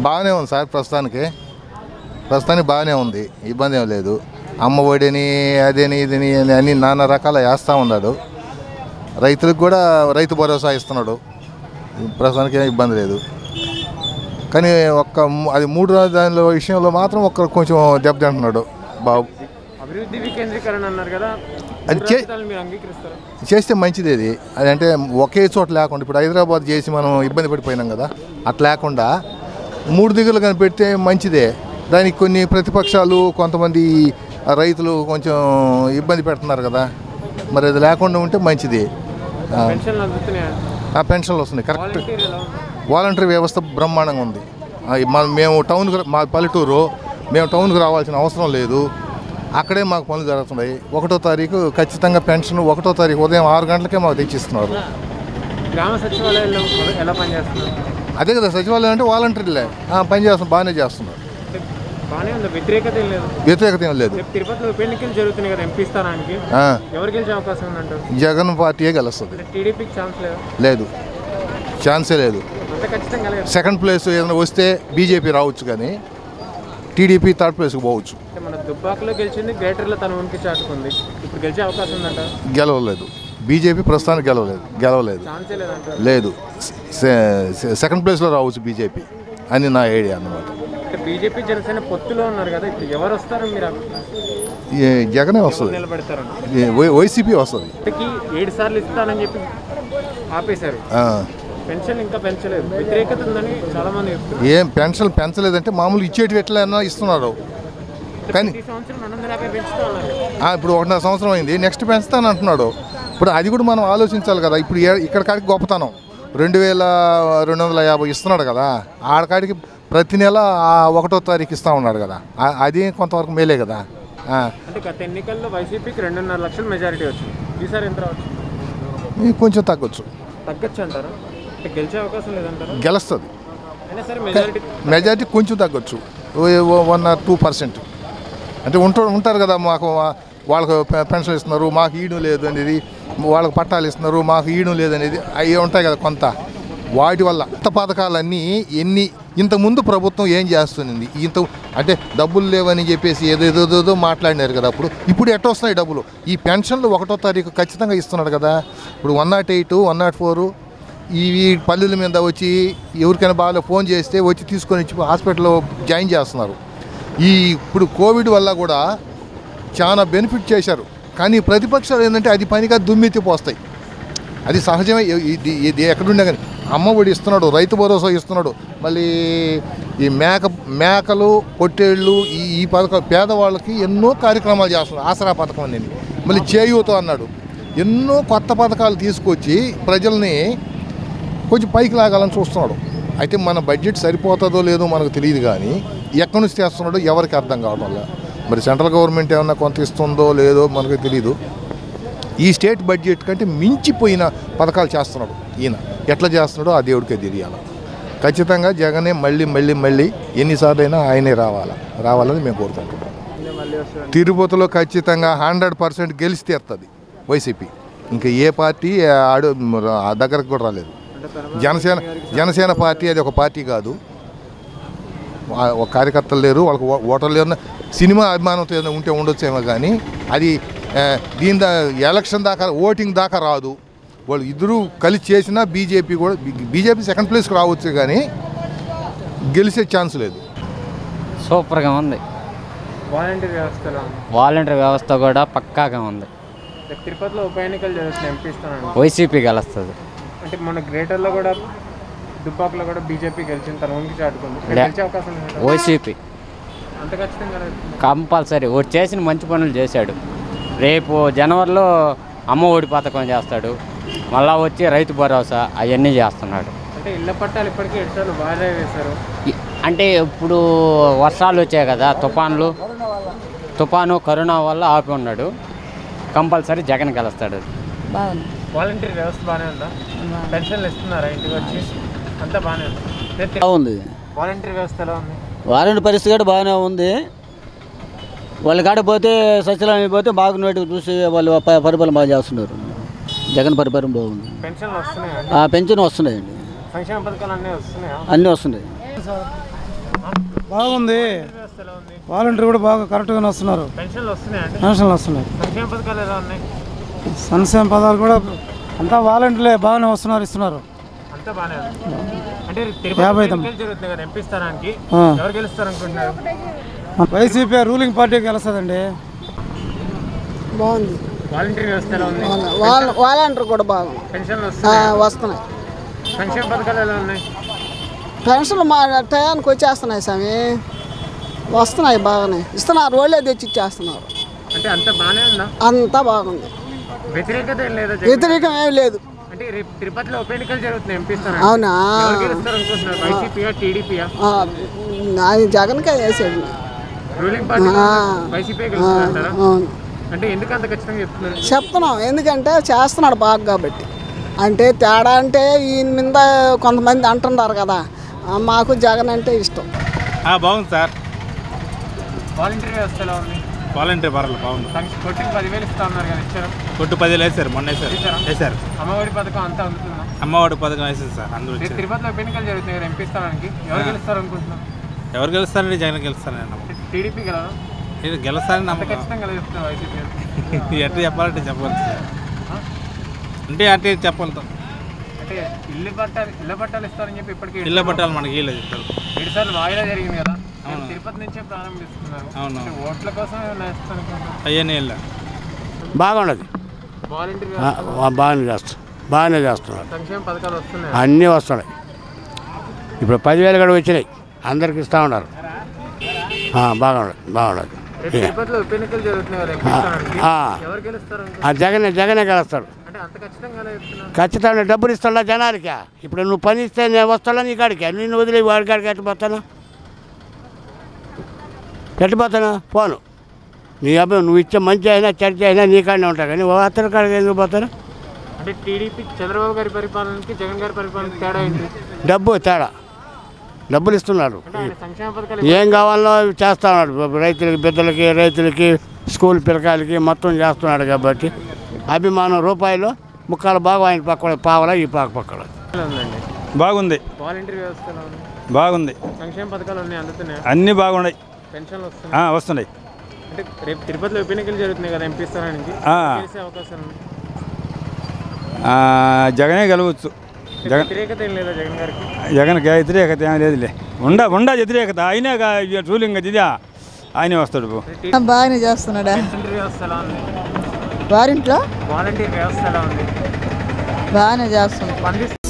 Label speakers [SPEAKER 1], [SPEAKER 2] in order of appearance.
[SPEAKER 1] బాగానే ఉంది సార్ ప్రస్తుతానికి ప్రస్తుతానికి బాగానే ఉంది ఇబ్బంది ఏం లేదు అమ్మ ఒడిని అదని ఇదని అని అన్ని నానా రకాల వేస్తూ ఉన్నాడు రైతులకు కూడా రైతు భరోసా ఇస్తున్నాడు ప్రస్తుతానికి ఏం ఇబ్బంది లేదు కానీ ఒక్క ము- అది మూడు రాజధానుల విషయంలో మాత్రం ఒక్క కొంచెం దెబ్బతింటున్నాడు బాబు
[SPEAKER 2] అభివృద్ధి వికేంద్రీకరణ అన్నారు కదా
[SPEAKER 1] అది
[SPEAKER 2] మూడు
[SPEAKER 1] చే-
[SPEAKER 2] రాజధానులు మీరు అంగీకరిస్తారా
[SPEAKER 1] చేస్తే మంచిది అది అది అంటే ఒకే చోట లేకుండా ఇప్పుడు హైదరాబాద్ చేసి మనం ఇబ్బంది పడిపోయినాం కదా అట్లా లేకుండా మూడు దిగులు కనిపెడితే మంచిదే దానికి కొన్ని ప్రతిపక్షాలు కొంతమంది రైతులు కొంచెం ఇబ్బంది పెడుతున్నారు కదా మరి అది లేకుండా ఉంటే మంచిది ఆ,
[SPEAKER 2] పెన్షన్లు అందుతున్నాయా
[SPEAKER 1] ఆ పెన్షన్లు వస్తున్నాయి కరెక్ట్
[SPEAKER 2] వాలంటీర్ ఎలా ఉంది
[SPEAKER 1] వాలంటరీ వ్యవస్థ బ్రహ్మాండంగా ఉంది ఆ, మన- మేము టౌన్కి మా పల్లెటూరు మేము టౌన్కి రావాల్సిన అవసరం లేదు అక్కడే మాకు పనులు జరుగుతున్నాయి ఒకటో తారీఖు ఖచ్చితంగా పెన్షన్ ఒకటో తారీఖు ఉదయం ఆరు గంటలకే మాకు తెచ్చిస్తున్నారు
[SPEAKER 2] గ్రామ సచివాలయాల్లో ఎలా పనిచేస్తున్నారు
[SPEAKER 1] అదే కదా సచివాలయం అంటే వాలంటీర్లే ఆ, పని చేస్తున్నారు బాగానే చేస్తున్నారు
[SPEAKER 2] అంటే బాగానే ఉంది వ్యతిరేకత ఏం లేదు
[SPEAKER 1] వ్యతిరేకత ఏం లేదు
[SPEAKER 2] రేపు తిరుపతిలో ఉప ఎన్నికలు జరుగుతున్నాయి కదా ఎంపీ స్థానానికి
[SPEAKER 1] ఆ,
[SPEAKER 2] ఎవరు గెలిచే అవకాశం ఉందంటారు
[SPEAKER 1] జగన్ పార్టీయే గెలుస్తుంది
[SPEAKER 2] అంటే టీడీపీకి ఛాన్స్ లేదా
[SPEAKER 1] లేదు ఛాన్సే లేదు
[SPEAKER 2] అంత ఖచ్చితంగా లేదు
[SPEAKER 1] సెకండ్ ప్లేస్ ఏదైనా వస్తే బీజేపీ రావచ్చు కానీ టీడీపీ థర్డ్ ప్లేస్కి పోవచ్చు
[SPEAKER 2] అంటే మన దుబ్బాకలో గెలిచింది గ్రేటర్లో తన ఉనికి చాటుకుంది ఇప్పుడు గెలిచే అవకాశం ఉందంటారు
[SPEAKER 1] గెలవలేదు బీజేపీ ప్రస్తుతానికి గెలవలేదు గెలవలేదు
[SPEAKER 2] ఛాన్సే లేదంటారు
[SPEAKER 1] లేదు సె- సె- సెకండ్ ప్లేస్లో రావచ్చు బీజేపీ అని నా ఐడియా అన్నమాట
[SPEAKER 2] అంటే బీజేపీ జనసేన పొత్తులో ఉన్నారు కదా ఇప్పుడు ఎవరు వస్తారో మీరు
[SPEAKER 1] ఈ జగనే వస్తుంది
[SPEAKER 2] నిలబెడతారని
[SPEAKER 1] ఈ వై- వైసీపీ వస్తుంది
[SPEAKER 2] ఇంతకీ ఏడు సార్లు ఇస్తానని చెప్పి ఆపేశారు
[SPEAKER 1] ఆ.
[SPEAKER 2] పెన్షన్ ఇంకా పెంచలేదు వ్యతిరేకత ఉందని చాలా మంది చెప్తున్నారు
[SPEAKER 1] ఏం పెన్షన్ పెంచలేదంటే మామూలు ఇచ్చేటి ఎట్లయినా ఇస్తున్నారు కానీ
[SPEAKER 2] ప్రతి సంవత్సరం రెండు వందల యాభై పెంచుతూ ఉన్నారు
[SPEAKER 1] ఆ, ఇప్పుడు ఒకటిన్నర సంవత్సరం అయింది నెక్స్ట్ పెంచుతాను అంటున్నాడు ఇప్పుడు అది కూడా మనం ఆలోచించాలి కదా ఇప్పుడు ఏ- ఇక్కడ కాడికి గొప్పతనం రెండు వేల రెండు వందల యాభై ఇస్తున్నాడు కదా ఆడకాడికి ప్రతి నెల ఆ ఒకటో తారీఖు ఇస్తా ఉన్నాడు కదా ఆ- అది కొంతవరకు మేలే కదా ఆ,
[SPEAKER 2] అంటే గత ఎన్నికల్లో వైసీపీకి రెండున్నర లక్షల మెజారిటీ వచ్చింది ఈసారి ఎంత రావచ్చు
[SPEAKER 1] ఇది కొంచెం తగ్గొచ్చు
[SPEAKER 2] తగ్గచ్చు అంటారా అంటే గెలిచే అవకాశం లేదంటారా
[SPEAKER 1] గెలుస్తుంది
[SPEAKER 2] అయినా సరే మెజారిటీ
[SPEAKER 1] మెజారిటీ కొంచెం తగ్గొచ్చు వన్ ఆర్ టూ పర్సెంట్ అంటే ఉంటారు ఉంటారు కదా మాకు వాళ్ళకు పె- పెన్షన్ ఇస్తున్నారు మాకు ఈయడం లేదు అనేది వాళ్ళకి పట్టాలు ఇస్తున్నారు మాకు ఈయడం లేదు అనేది అవి ఉంటాయి కదా కొంత వాటి వల్ల కొత్త పథకాలన్నీ ఎన్ని ఇంతకుముందు ప్రభుత్వం ఏం చేస్తుంది ఇంత అంటే డబ్బులు లేవని చెప్పేసి ఏదేదో మాట్లాడినారు కదా అప్పుడు ఇప్పుడు ఎట్ట వస్తున్నాయి డబ్బులు ఈ పెన్షన్లు ఒకటో తారీఖు ఖచ్చితంగా ఇస్తున్నాడు కదా ఇప్పుడు one nought eight one nought four ఈ ఈ పల్లెల మీద వచ్చి ఎవరికైనా బాగా ఫోన్ చేస్తే వచ్చి తీసుకొని వచ్చి హాస్పిటల్లో జాయిన్ చేస్తున్నారు ఈ ఇప్పుడు కోవిడ్ వల్ల కూడా చాలా బెనిఫిట్ చేశారు కానీ ప్రతిపక్షాలు ఏంటంటే అది పనిగా దుమ్మెత్తి పోస్తాయి అది సహజమే ఇ- ఇది ఇది ఎక్కడున్నా కానీ అమ్మ ఒడి ఇస్తున్నాడు రైతు భరోసా ఇస్తున్నాడు మళ్ళీ ఈ మేక మేకలు పొట్టేళ్ళు ఈ ఈ పథకం పేదవాళ్ళకి ఎన్నో కార్యక్రమాలు చేస్తున్నాడు ఆసరా పథకం అనేది మళ్ళీ చేయూత అన్నాడు ఎన్నో కొత్త పథకాలు తీసుకొచ్చి ప్రజల్ని కొంచెం పైకి లాగాలని చూస్తున్నాడు అయితే మన బడ్జెట్ సరిపోతుందో లేదో మనకు తెలియదు కానీ ఎక్కడి నుంచి చేస్తున్నాడో ఎవరికి అర్థం కావడం వల్ల మరి సెంట్రల్ గవర్నమెంట్ ఏమన్నా కొంత ఇస్తుందో లేదో మనకు తెలియదు ఈ స్టేట్ బడ్జెట్ కంటే మించిపోయిన పథకాలు చేస్తున్నాడు ఈయన ఎట్లా చేస్తున్నాడో ఆ దేవుడికే తెలియాలి ఖచ్చితంగా జగనే మళ్ళీ మళ్ళీ మళ్ళీ ఎన్నిసార్లు అయినా ఆయనే రావాలా రావాలని మేము కోరుకుంటున్నాం
[SPEAKER 2] మళ్ళీ వస్తుంది
[SPEAKER 1] తిరుపతిలో ఖచ్చితంగా హండ్రెడ్ పర్సెంట్ గెలిచి తీరుతుంది వైసీపీ ఇంకా ఏ పార్టీ ఆడు ఆ దగ్గరకు కూడా రాలేదు
[SPEAKER 2] అంటే తన
[SPEAKER 1] జనసేన జనసేన పార్టీ అది ఒక పార్టీ కాదు ఆ- ఒక కార్యకర్తలు లేరు వాళ్ళకి ఓ- ఓటర్లు లేరు సినిమా అభిమానంతో ఏదైనా ఉంటే ఉండొచ్చేమో కానీ అది ఆ, దీని దా ఎలక్షన్ దాకా ఓటింగ్ దాకా రాదు వాళ్ళు ఇద్దరు కలిసి చేసినా బీజేపీ కూడా బీజేపీ సెకండ్ ప్లేస్కి రావచ్చు కానీ గెలిచే ఛాన్స్ లేదు
[SPEAKER 3] సూపర్గా ఉంది
[SPEAKER 2] వాలంటీర్ వ్యవస్థలో ఉంది.
[SPEAKER 3] వాలంటీర్ వ్యవస్థ కూడా పక్కాగా ఉంది
[SPEAKER 2] రేపు తిరుపతిలో ఉప ఎన్నికలు జరుగుతున్నాయి ఎంపీ స్థానానికి
[SPEAKER 3] వైసీపీ గెలుస్తుంది
[SPEAKER 2] అంటే మన గ్రేటర్లో కూడా దుబ్బాకలో కూడా బీజేపీ గెలిచింది తన ఉనికి చాటుకుంది ఇక్కడ
[SPEAKER 3] లే.
[SPEAKER 2] గెలిచే అవకాశం ఉంది
[SPEAKER 3] వైసీపీ
[SPEAKER 2] అంత ఖచ్చితంగా లేదు.
[SPEAKER 3] కంపల్సరీ ఒకటి చేసిన మంచి పనులు చేశాడు రేపు జనవరిలో అమ్మ ఒడి పథకం చేస్తాడు మళ్ళా వచ్చి రైతు భరోసా అవన్నీ చేస్తున్నాడు
[SPEAKER 2] అంటే ఇళ్ల పట్టాలు ఇప్పటికీ ఎటు సార్లు బాగా వేశారు
[SPEAKER 3] ఇ- అంటే ఇప్పుడు వర్షాలు వచ్చాయి కదా తుఫాన్లు తుఫాను కరోనా వల్ల ఆపి ఉన్నాడు కంపల్సరీ జగన్ గెలుస్తాడు
[SPEAKER 4] బాగుంది
[SPEAKER 2] వాలంటీర్ వ్యవస్థ బాగానే ఉందా పెన్షన్లు ఇస్తున్నారా ఇంటికి వచ్చి అంతా బాగానే ఉంది రేపు
[SPEAKER 5] బాగుంది
[SPEAKER 2] వాలంటీర్ వ్యవస్థ ఎలా ఉంది
[SPEAKER 5] వారంటీ పరిస్థితి కూడా బాగానే ఉంది వాళ్ళ కాడ పోతే సచివాలయం పోతే బాగున్నట్టు చూసి వాళ్ళు ప- పరిపాలన బాగా చేస్తున్నారు జగన్ పరిపాలన బాగుంది
[SPEAKER 2] పెన్షన్లు వస్తున్నాయా
[SPEAKER 5] ఆ పెన్షన్ వస్తున్నాయండి
[SPEAKER 2] సంక్షేమ పథకాలు అన్నీ వస్తున్నాయా
[SPEAKER 5] అన్నీ వస్తున్నాయి
[SPEAKER 4] బాగుంది
[SPEAKER 2] వ్యవస్థ ఎలా ఉంది
[SPEAKER 4] వాలంటీర్ కూడా బాగా కరెక్ట్గానే వస్తున్నారు
[SPEAKER 2] పెన్షన్లు వస్తున్నాయండి
[SPEAKER 4] పెన్షన్లు వస్తున్నాయి
[SPEAKER 2] సంక్షేమ పథకాలు ఎలా ఉన్నాయి
[SPEAKER 4] సంక్షేమ పదాలు కూడా అంతా వాలంటీర్లే బాగానే వస్తున్నారు ఇస్తున్నారు
[SPEAKER 2] అంతా బాగానే ఉంది అంటే
[SPEAKER 4] యాభై
[SPEAKER 2] తిరుపతి
[SPEAKER 4] తొమ్మిది.
[SPEAKER 2] ఎన్నికలు జరుగుతున్నాయి కదా ఎంపీ స్థానానికి
[SPEAKER 4] ఆ.
[SPEAKER 2] ఎవరు గెలుస్తారు అనుకుంటున్నారు
[SPEAKER 4] వైసీపీ రూలింగ్ పార్టీకి వెళ్తుందండి
[SPEAKER 6] బాగుంది
[SPEAKER 2] వాలంటీర్ వ్యవస్థ ఎలా ఉంది
[SPEAKER 6] వాళ్ళ వాలంటీర్ కూడా బాగుంది
[SPEAKER 2] పెన్షన్లు
[SPEAKER 6] ఆ,
[SPEAKER 2] వస్తున్నాయి
[SPEAKER 6] వస్తున్నాయి
[SPEAKER 2] సంక్షేమ పథకాలు ఎలా ఉన్నాయి
[SPEAKER 6] పెన్షన్లు మా టయానికి వచ్చేస్తున్నాయి స్వామి వస్తున్నాయి బాగానే ఇస్తున్నారు వాళ్ళే తెచ్చి ఇచ్చేస్తున్నారు
[SPEAKER 2] అంటే అంత బాగానే ఉందా
[SPEAKER 6] అంతా బాగుంది
[SPEAKER 2] వ్యతిరేకత ఏం లేదా జగన్?
[SPEAKER 6] వ్యతిరేకం ఏమి లేదు
[SPEAKER 2] అంటే రేపు తిరుపతిలో ఉప ఎన్నికలు జరుగుతున్నాయి ఎంపీ స్థానానికి
[SPEAKER 6] అవునా
[SPEAKER 2] ఎవరు గెలుస్తారు అనుకుంటున్నారు వైసీపీయా టీడీపీయా
[SPEAKER 6] ఆ, ఆయన జగన్కే వేసాడు
[SPEAKER 2] రూలింగ్ పార్టీ
[SPEAKER 6] ఆ.
[SPEAKER 2] వైసీపీ
[SPEAKER 6] ఆ,
[SPEAKER 2] గెలుస్తారంటారా
[SPEAKER 6] అవును
[SPEAKER 2] అంటే ఎందుకు అంత ఖచ్చితంగా చెప్తున్నారు
[SPEAKER 6] చెప్తున్నాం ఎందుకంటే చేస్తున్నాడు బాగా కాబట్టి అంటే తేడా అంటే ఈయన మీద కొంతమంది అంటున్నారు కదా ఆ, మాకు జగన్ అంటే ఇష్టం
[SPEAKER 7] బాగుంది సార్
[SPEAKER 2] వాలంటీర్ వ్యవస్థ ఎలా ఉంది
[SPEAKER 7] వాలంటీర్ పర్వాలేదు బాగుంది
[SPEAKER 2] సంక్ష- కొట్టికి పదివేలు ఇస్తా ఉన్నారు కదా ఇచ్చారు
[SPEAKER 7] కొట్టు పదివేలు వేశారు మొన్న వేశారు
[SPEAKER 2] వేశారా?
[SPEAKER 7] వేశారు
[SPEAKER 2] అమ్మఒడి పథకం అంతా అందుతుందా
[SPEAKER 7] అమ్మఒడి పథకం వేసింది సార్ అందరూ
[SPEAKER 2] రేపు
[SPEAKER 7] వచ్చారు
[SPEAKER 2] తిరుపతిలో ఉప ఎన్నికలు జరుగుతున్నాయి కదా ఎంపీ స్థానానికి ఎవరు గెలుస్తారు అనుకుంటున్నారు
[SPEAKER 7] ఎవరు గెలుస్తారండి జగన్ గెలుస్తారని నమ్మకం.
[SPEAKER 2] టీడీపీ గెలవడం
[SPEAKER 7] ఇది గెలుస్తారని
[SPEAKER 2] అంత
[SPEAKER 7] నమ్మకం
[SPEAKER 2] ఖచ్చితంగా చెప్తున్నారు వైసీపీ
[SPEAKER 7] ఎట్లా చెప్పాలంటే చెప్పాలి సార్ అంటే అంటే చెప్పాలి
[SPEAKER 2] అంటే ఇల్లు పట్టాలు ఇళ్ళ పట్టాలు ఇస్తారని చెప్పి ఇప్పటికీ
[SPEAKER 7] ఇళ్ళ పట్టాలి మనకి వీళ్ళు చెప్తారు
[SPEAKER 2] ఏడు సార్లు వాయిదా జరిగింది కదా రేపు తిరుపతి నుంచే ప్రారంభిస్తున్నారు
[SPEAKER 7] అవును.
[SPEAKER 2] అంటే ఓట్ల కోసం ఏమైనా ఇస్తారు అనుకుంటున్నారు
[SPEAKER 7] అయ్యనే ఇల్లు
[SPEAKER 8] బాగున్నది
[SPEAKER 2] వాలంటీర్
[SPEAKER 8] ఆ, ఆ, బాగానే చేస్తారు బాగానే చేస్తున్నారు
[SPEAKER 2] సంక్షేమ పథకాలు వస్తున్నాయి
[SPEAKER 8] అన్నీ వస్తున్నాయి ఇప్పుడు పదివేలు కూడా వచ్చినాయి అందరికి ఇస్తూ ఉన్నారు ఆ, బాగున్నది బాగున్నది
[SPEAKER 2] రేపు తిరుపతిలో ఉప ఎన్నికలు జరుగుతున్నాయి కదా ఎంపీ స్థానానికి
[SPEAKER 8] ఆ.
[SPEAKER 2] ఎవరు గెలుస్తారు అనుకుంటున్నారు
[SPEAKER 8] ఆ జగనే జగనే గెలుస్తాడు
[SPEAKER 2] అంటే అంత ఖచ్చితంగా ఎలా చెప్తున్నారు
[SPEAKER 8] ఖచ్చితంగా డబ్బులు ఇస్తాడా జనానికి ఇప్పుడు నువ్వు పని ఇస్తే నేను వస్తాడా నీ కాడికి నేను వదిలి వాడి కాడికి ఎట్టిపోతాను ఎట్టిపోతాను పోను నీ అబ్బాయి నువ్వు ఇచ్చే మంచి అయినా చర్చ అయినా నీ కాడనే ఉంటా కానీ అతని కాడికి ఎందుకు పోతాను
[SPEAKER 2] అంటే టీడీపీ చంద్రబాబు గారి పరిపాలనకి జగన్ గారి పరిపాలనకి తేడా ఏంటి
[SPEAKER 8] డబ్బు తేడా డబ్బులు ఇస్తున్నాడు
[SPEAKER 2] అంటే ఆయన సంక్షేమ పథకాలు
[SPEAKER 8] ఏం కావాలో అవి చేస్తా ఉన్నాడు రైతులకి బిడ్డలకి రైతులకి స్కూల్ పిల్లకాయలకి మొత్తం చేస్తున్నాడు కాబట్టి అభిమానం రూపాయలు ముక్కలు బాగా ఆయన పక్కన పావలా ఈ పాక పక్కల
[SPEAKER 2] ఎలా ఉందండి
[SPEAKER 7] బాగుంది
[SPEAKER 2] వాలంటీర్ వ్యవస్థ ఎలా ఉంది
[SPEAKER 7] బాగుంది
[SPEAKER 2] సంక్షేమ పథకాలు అన్నీ అందుతున్నాయి
[SPEAKER 7] అన్నీ బాగున్నాయి
[SPEAKER 2] పెన్షన్లు వస్తున్నాయి
[SPEAKER 7] వస్తున్నాయి
[SPEAKER 2] అంటే రేపు తిరుపతిలో ఉప ఎన్నికలు జరుగుతున్నాయి కదా ఎంపీ స్థానానికి
[SPEAKER 7] ఆ.
[SPEAKER 2] గెలిచే అవకాశం ఉంది.
[SPEAKER 7] జగనే గెలవచ్చు జగన్
[SPEAKER 2] వ్యతిరేకత ఏం లేదా జగన్ గారికి
[SPEAKER 7] జగన్కి వ్యతిరేకత ఏం లేదులే ఉండ ఉండ వ్యతిరేకత అయినా రూలింగ్ ఇది ఆయనే వస్తాడు
[SPEAKER 6] బాగానే చేస్తున్నాడా
[SPEAKER 2] వాలంటీర్ వ్యవస్థ ఎలా ఉంది
[SPEAKER 6] వారింట్లో
[SPEAKER 2] వాలంటీర్ వ్యవస్థ ఎలా ఉంది
[SPEAKER 6] బాగానే చేస్తున్నాడు
[SPEAKER 2] స్పందిస్తూ